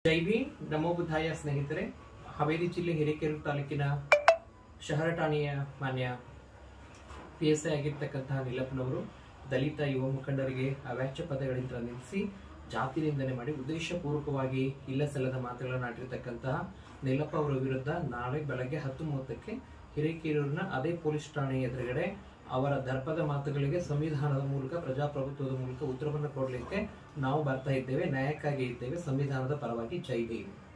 ಜೈ ಭೀಮ್ ನಮೋ ಬುದ್ಧಾಯ ಸ್ನೇಹಿತರೆ ಹಾವೇರಿ ಜಿಲ್ಲೆ ಹಿರೇಕೆರೂರು ತಾಲೂಕಿನ ಶಹರ ಠಾಣೆಯ ಮಾನ್ಯ ಪಿ ಎಸ್ ಐ ಆಗಿರ್ತಕ್ಕಂತಹ ನಿಲಪ್ಪನವರು ದಲಿತ ಯುವ ಮುಖಂಡರಿಗೆ ಅವಾಚ್ಯ ಪದಗಳಿಂದ ನಿಲ್ಲಿಸಿ ಜಾತಿ ನಿಂದನೆ ಮಾಡಿ ಉದ್ದೇಶಪೂರ್ವಕವಾಗಿ ಇಲ್ಲ ಸಲ್ಲದ ಮಾತುಗಳನ್ನು ಆಡಿರ್ತಕ್ಕಂತಹ ನಿಲಪ್ಪ ಅವರ ವಿರುದ್ಧ ನಾಳೆ ಬೆಳಗ್ಗೆ ಹತ್ತು ಮೂವತ್ತಕ್ಕೆ ಹಿರೇಕೆರೂರಿನ ಅದೇ ಪೊಲೀಸ್ ಠಾಣೆ ಎದುರುಗಡೆ ಅವರ ದರ್ಪದ ಮಾತುಗಳಿಗೆ ಸಂವಿಧಾನದ ಮೂಲಕ ಪ್ರಜಾಪ್ರಭುತ್ವದ ಮೂಲಕ ಉತ್ತರವನ್ನು ಕೊಡಲಿಕ್ಕೆ ನಾವು ಬರ್ತಾ ಇದ್ದೇವೆ ನ್ಯಾಯಕ್ಕಾಗಿ ಇದ್ದೇವೆ ಸಂವಿಧಾನದ ಪರವಾಗಿ ಜೈ ಭೀಮ್